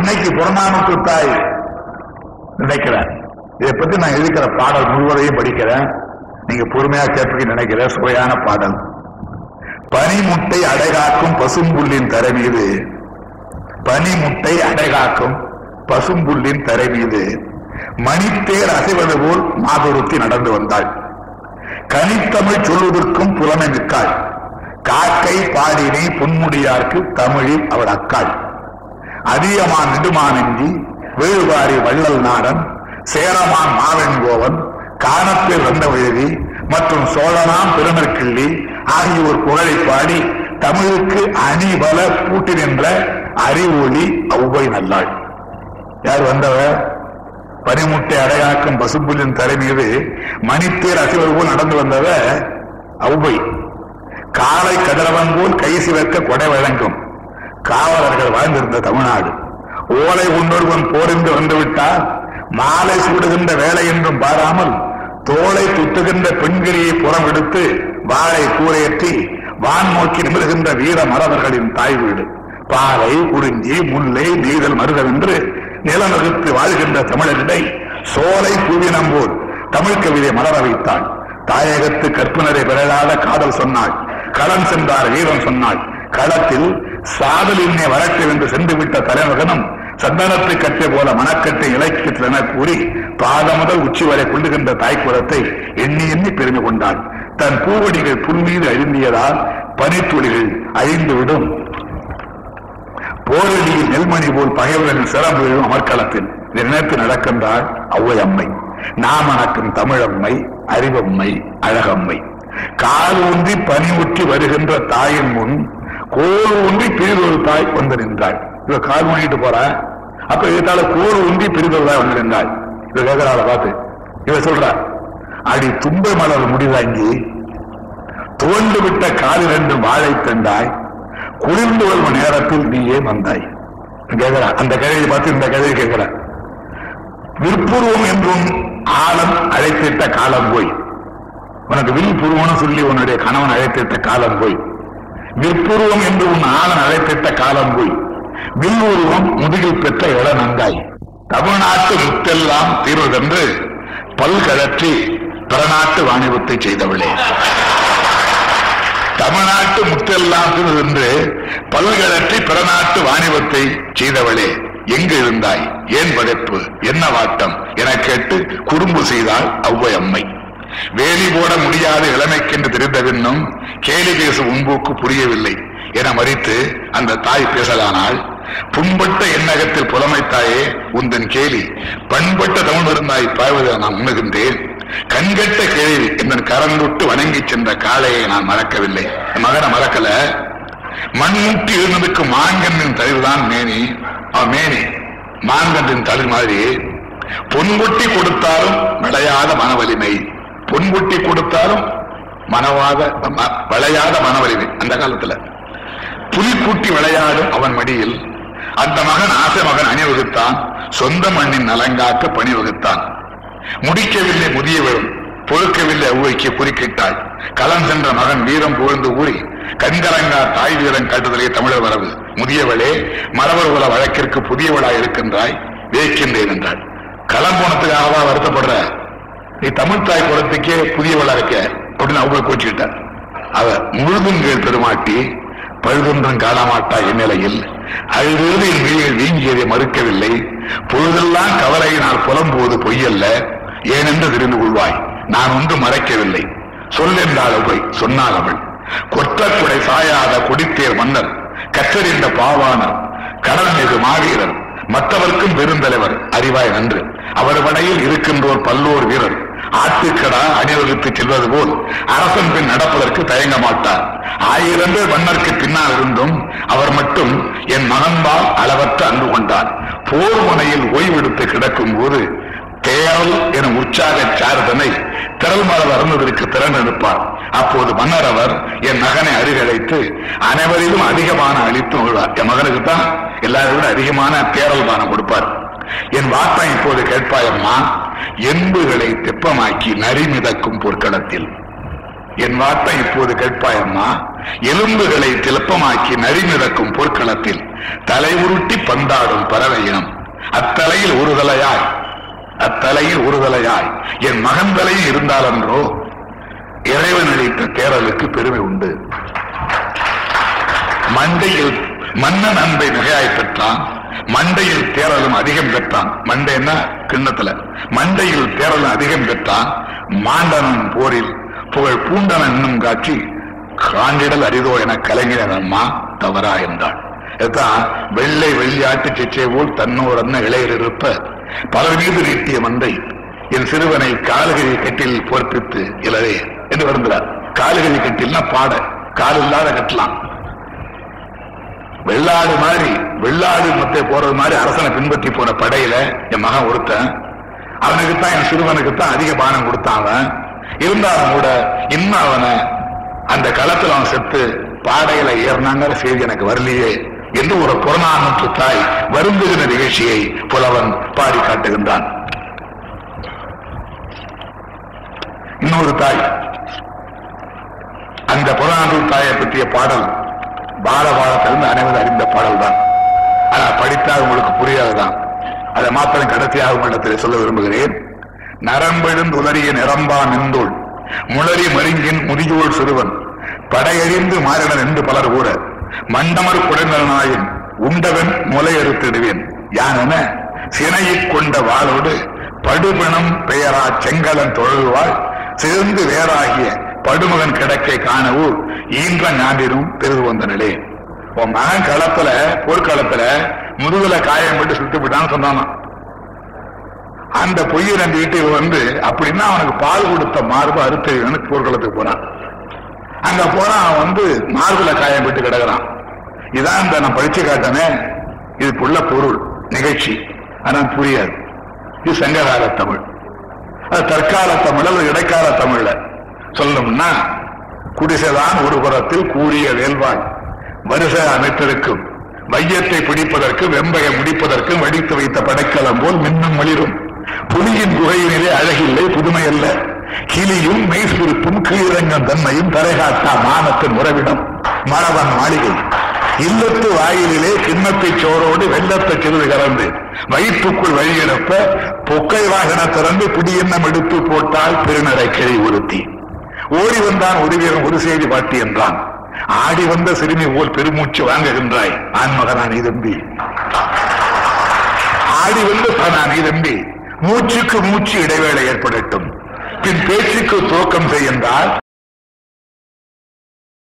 இன்னைக்கு புறநானூற்று தாய் நினைக்கிறேன் இதை பத்தி நான் எழுதிக்கிற பாடல் முழுவதையும் படிக்கிறேன் நீங்க பொறுமையா கேட்பீங்க நினைக்கிறேன் சுவையான பாடல் பனிமுட்டை அடைகாக்கும் பசும்புல்லின் தரை மீது பனிமுட்டை அடைகாக்கும் பசும்புல்லின் தரை மீது மணித்தேர் அசைவது போல் மாதுருத்தி நடந்து வந்தாள் கனித்தமிழ் சொல்வதற்கும் புலமை மிக்காள் காக்கை பாடினை பொன்முடியார்க்கு தமிழில் அவள் அக்காள் அதியமான் நெடுமானெஞ்சி வேறுபாரி வள்ளல் நாடன் சேரமான் மாவெண்கோவன் காணப்பேர் வந்த விழுதி மற்றும் சோழனாம் பெருமர்கிள்ளி ஆகியோர் புகழை பாடி தமிழுக்கு அணிபல பூட்டி நின்ற அறிவொளி ஔவை நல்லாள் யார் வந்தவர் பனிமுட்டை அடையாக்கும் பசும்புலின் தரை மீது மணித்தேர் அசிவர் போல் நடந்து வந்தவ ஔவை காலை கதிரவன் போல் கை சிவக்க கொடை வழங்கும் காவலர்கள் வாழ்ந்திருந்த தமிழ்நாடு ஓலை உன்னொருவன் போரிந்து வந்துவிட்டால் மாலை சூடுகின்ற வேலை என்றும் பாராமல் தோலை துட்டுகின்ற பெண்கிரியை புறம் எடுத்து வாழை கூரையற்றி வான் நோக்கி நிமிர்கின்ற வீர மறவர்களின் தாய் வீடு பாலை குறிஞ்சி முல்லை நெய்தல் மருதம் என்று நிலநகுத்து வாழ்கின்ற தமிழரிடை சோலை பூவினம் போல் தமிழ் கவிதை மலர வைத்தாள் தாயகத்து கற்பனரை பிறழாத காதல் சொன்னாள் களம் சென்றார் வீரம் சொன்னாள் களத்தில் சாதல் இன்னே வரட்டு என்று சென்று விட்ட தலைமகனும் சந்தனத்தை கட்டை போல மனக்கட்டை இலக்கியத்தில் என கூறி பாத முதல் உச்சி வரை கொள்ளுகின்ற தாய்க்குலத்தை எண்ணி எண்ணி பெருமை கொண்டாள் தன் பூவடிகள் புல் மீது அழுந்தியதால் பனித்துளிகள் அழிந்துவிடும் போரடியில் நெல்மணி போல் பகைவர்களின் சிறம்பு விழும் அமர்க்களத்தில் இதை நினைத்து நடக்கின்றாள் ஔவை அம்மை நாமணக்கும் தமிழம்மை அறிவம்மை அழகம்மை கால் ஊன்றி பனி ஊற்றி வருகின்ற தாயின் முன் கோல் ஊன்றி பிரிதொரு தாய் வந்து நின்றாள் இவ கால் ஊனிட்டு போறா அப்ப இதுதால கோல் ஊன்றி பிரிதொரு தாய் வந்து நின்றாள் இவ கேட்கிறாள பார்த்து இவ சொல்றா அடி தும்பை மலர் முடிவாங்கி துவண்டு விட்ட காலில் ரெண்டு வாழை தந்தாய் குளிர்ந்து வரும் நேரத்தில் நீ ஏன் வந்தாய் கேட்கிறா அந்த கதையை பார்த்து இந்த கதையை கேட்கிறா விற்புருவம் என்றும் ஆழம் அழைத்திட்ட காலம் போய் உனக்கு வில்புருவம்னு சொல்லி உன்னுடைய கணவன் அழைத்திட்ட காலம் போய் விற்புருவம் என்று உன் ஆளன் அழைத்திட்ட காலம் போய் வில்லுருவம் முதுகில் பெற்ற இள நங்காய் தமிழ்நாட்டு முத்தெல்லாம் தீர்வதென்று பல்கழற்றி பிறநாட்டு வாணிபத்தை செய்தவளே தமிழ்நாட்டு முத்தெல்லாம் என்று பல்கழற்றி பிறநாட்டு வாணிபத்தை செய்தவளே எங்கு இருந்தாய் ஏன் படைப்பு என்ன வாட்டம் என கேட்டு குறும்பு செய்தாள் ஔவை அம்மை வேலி போட முடியாத இளமைக்கென்று தெரிந்த பின்னும் கேலி பேசும் உன்போக்கு புரியவில்லை என மறித்து அந்த தாய் பேசலானால் புண்பட்ட எண்ணகத்தில் புலமைத்தாயே உந்தன் கேலி பண்பட்ட தமிழ் இருந்தாய் பாய்வதை நான் உண்ணுகின்றேன் கண்கட்ட கேள்வி என் கரந்தொட்டு வணங்கி சென்ற காளையை நான் மறக்கவில்லை என் மகனை மறக்கல மண்முட்டி இருந்ததுக்கு மாங்கன்னின் தழிவுதான் மேனி அவன் மேனி மாங்கன்றின் தளிர் மாதிரி பொன்குட்டி கொடுத்தாலும் விளையாத மனவலிமை பொன்குட்டி கொடுத்தாலும் மனவாத ம- விளையாத மனவலிமை அந்த காலத்துல புலிக்குட்டி விளையாடும் அவன் மடியில் அந்த மகன் ஆசை மகன் அணிவகுத்தான் சொந்த மண்ணின் நலங்காக்க பணி வகுத்தான் முடிக்கவில்லை முதியவரும் பொறுக்கவில்லை ஔவைக்கு குறுக்கிட்டாள் களம் சென்ற மகன் வீரம் புகழ்ந்து ஊறி கண்கலங்கா தாய் வீரன் காட்டுதலே தமிழர் வரவு முதியவளே மரவர் குல வழக்கிற்கு புதியவளாய் இருக்கின்றாய் வேக்கின்றேன் என்றாள் களம் போனதுக்காகவா வருத்தப்படுற நீ தமிழ் தாய் குலத்துக்கே புதியவளா இருக்க அப்படின்னு அவங்க கோச்சுக்கிட்டார் அவ முழுதுங்கள் பெருமாட்டி பழுதொன்றும் காணமாட்டா இந்நிலையில் அழுது என் வீழில் வீங்கியதை மறுக்கவில்லை பொழுதெல்லாம் கவலையினால் புலம்போது பொய்யல்ல ஏனென்று தெரிந்து கொள்வாய் நான் ஒன்றும் மறைக்கவில்லை சொல் என்றாள் அவள் சொன்னாள் அவள் கொற்றக்குடை சாயாத கொடித்தேர் மன்னர் கற்றறிந்த பாவாணர் கடல் மிகு மாவீரர் மற்றவர்க்கும் பெருந்தலைவர் அறிவாய் நன்று அவர் படையில் இருக்கின்றோர் பல்லோர் வீரர் ஆட்டுக்கடா அணிவகுத்து செல்வது போல் அரசன் பின் நடப்பதற்கு தயங்க மாட்டார் ஆயிரம் பேர் மன்னருக்கு பின்னால் இருந்தும் அவர் மட்டும் என் மகன்பால் அளவற்ற அன்பு கொண்டார் போர் முனையில் ஓய்வெடுத்து கிடக்கும் போது தேரல் எனும் உற்சாக சாரதனை திரள் மலர் அருந்ததற்கு திறந்தெடுப்பார் அப்போது மன்னர் அவர் என் மகனை அருகழைத்து அனைவரிலும் அதிகமான அளித்து மகிழ்வார் என் மகனுக்கு தான் எல்லாரை விட அதிகமான தேரல் பானம் கொடுப்பார் என் வார்த்தை இப்போது கேட்பாயம்மா எண்புகளை தெப்பமாக்கி நரி மிதக்கும் பொற்களத்தில் என் வார்த்தை இப்போது கேட்பாயம்மா எலும்புகளை திலப்பமாக்கி நரிமிதக்கும் போர்க்களத்தில் தலை உருட்டி பந்தாடும் பறவை இனம் அத்தலையில் ஒருதலையாய் அத்தலையில் ஒருதலையாய் என் மகன் தலையில் இருந்தாலன்றோ இறைவன் அளித்த தேரலுக்கு பெருமை உண்டு மண்டையில் மன்னன் அன்பை மிகையாய் பெற்றான் மண்டையில் தேரலும் அதிகம் பெற்றான் மண்டைன்னா கிண்ணத்துல மண்டையில் தேரலும் அதிகம் பெற்றான் மாண்டனன் போரில் புகழ் பூண்டனன் என்னும் காட்சி காண்டிடல் அரிதோ என கலைஞர் அம்மா தவறா என்றாள் இதுதான் வெள்ளை வெள்ளியாட்டு சிச்சை போல் தன்னோர் அன்ன இளையர் இருப்ப பலர் மீது நீட்டிய மந்தை என் சிறுவனை காலுகை கட்டில் பொறுப்பித்து இளவே என்று வருகிறார் காலுகை கட்டில்னா பாட கால் இல்லாத கட்டலாம் வெள்ளாடு மாதிரி வெள்ளாடு மத்த போறது மாதிரி அரசனை பின்பற்றி போன படையில என் மகன் ஒருத்தன் அவனுக்கு தான் என் சிறுவனுக்கு தான் அதிக பானம் கொடுத்தான் அவன் இருந்தாலும் கூட இன்னும் அவனை அந்த களத்துல அவன் செத்து பாடையில ஏறினாங்கிற செய்தி எனக்கு வரலையே என்று ஒரு புறநானூற்று தாய் வருந்துகிற நிகழ்ச்சியை புலவன் பாடி காட்டுகின்றான் இன்னொரு தாய் அந்த புறநானூறு தாயை பற்றிய பாடல் பாலபாலத்திலிருந்து அனைவரும் அறிந்த பாடல் தான் ஆனா படித்தால் உங்களுக்கு புரியாதுதான் அதை மாத்திரம் கடைசியாக உங்களிடத்தில் சொல்ல விரும்புகிறேன் நரம்பெழுந்து உலறிய நிரம்பா நின்றோள் முளரி மருங்கின் முதியோள் சிறுவன் படையறிந்து மாறினர் என்று பலர் கூட மண்டமர் குடைந்தனாயின் உண்டவன் முலையறுத்திடுவேன் யானென சினையைக் கொண்ட வாளோடு படுபிணம் பெயரா செங்கலன் தொழுவாள் சிறந்து வேறாகிய படுமகன் கிடக்கை காணவோ ஈன்ற ஞாண்டினும் பெருது வந்தனே உன் மகன் களத்துல போர்க்களத்துல முதுகுல காயம் விட்டு சுட்டு விட்டான்னு சொன்னானா அந்த பொய்யை நம்பிக்கிட்டு இவன் வந்து அப்படின்னா அவனுக்கு பால் கொடுத்த மார்பு அறுத்து போர்க்களத்துக்கு போனான் அங்க போனா அவன் வந்து மார்புல காயம் விட்டு கிடக்குறான் இதான் இந்த நான் படிச்சு காட்டனே இதுக்குள்ள பொருள் நிகழ்ச்சி ஆனா புரியாது இது சங்ககால தமிழ் அது தற்கால தமிழ் அல்லது இடைக்கால தமிழ்ல சொல்லணும்னா குடிசைதான் ஒரு புறத்தில் கூடிய வேல்வாய் வரிசை அமைத்திருக்கும் வையத்தை பிடிப்பதற்கு வெம்பையை முடிப்பதற்கும் வடித்து வைத்த படைக்கலம் போல் மின்னும் மளிரும் புலியின் குகையினிலே அழகில்லை புதுமை அல்ல கிளியும் மெய்சுருப்பும் கீழங்கம் தன்மையும் தரைகாட்டா மானத்தின் உறவிடம் மணவன் மாளிகை இல்லத்து வாயிலிலே கிண்ணத்தை சோரோடு வெள்ளத்தை சிறிது கலந்து வயிற்றுக்குள் வழியிடப்ப பொக்கை வாகன திறந்து பிடியெண்ணம் எடுத்து போட்டால் பெருநடை கிளி உறுத்தி ஓடி வந்தான் ஒரு வீரன் ஒரு செய்தி பாட்டி என்றான் ஆடி வந்த சிறுமி போல் பெருமூச்சு வாங்குகின்றாய் ஆண்மகனா நீ தம்பி ஆடி வந்து பனா நீ தம்பி மூச்சுக்கு மூச்சு இடைவேளை ஏற்படட்டும் பின் பேச்சுக்கு துவக்கம் செய்கின்றால்